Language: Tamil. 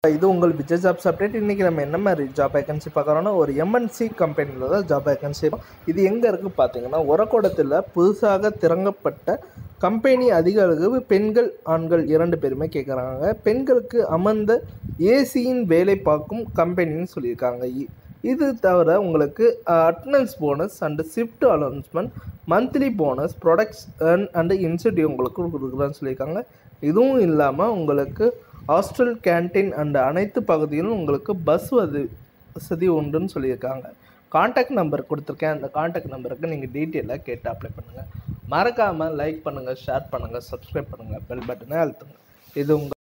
இது உங்கள் விஜய் ஜாப்ஸ் அப்டேட் இன்றைக்கி நம்ம என்ன மாதிரி ஜாப் வேகன்சி பார்க்குறோன்னா ஒரு எம்என்சி கம்பெனியில் தான் ஜாப் வேகன்சி இது எங்கே இருக்குது பார்த்தீங்கன்னா உரக்கோடத்தில் புதுசாக திறங்கப்பட்ட கம்பெனி அதிக அளவு பெண்கள் ஆண்கள் இரண்டு பேருமே கேட்குறாங்க பெண்களுக்கு அமர்ந்த ஏசியின் வேலை பார்க்கும் கம்பெனின்னு சொல்லியிருக்காங்க இ- இது தவிர உங்களுக்கு attendance bonus and shift allowance monthly bonus products earn and incentive உங்களுக்கு கொடுக்குறேன்னு சொல்லியிருக்காங்க இதுவும் இல்லாமல் உங்களுக்கு ஹாஸ்டல் கேண்டீன் அண்ட் அனைத்து பகுதியிலும் உங்களுக்கு பஸ் வசதி வசதி உண்டுன்னு சொல்லியிருக்காங்க காண்டாக்ட் நம்பர் கொடுத்துருக்கேன் அந்த காண்டாக்ட் நம்பருக்கு நீங்கள் டீட்டெயிலாக கேட்டு அப்ளை பண்ணுங்கள் மறக்காமல் லைக் பண்ணுங்கள் ஷேர் பண்ணுங்கள் சப்ஸ்கிரைப் பண்ணுங்கள் பெல் பட்டனை அழுத்துங்க இது உங்கள்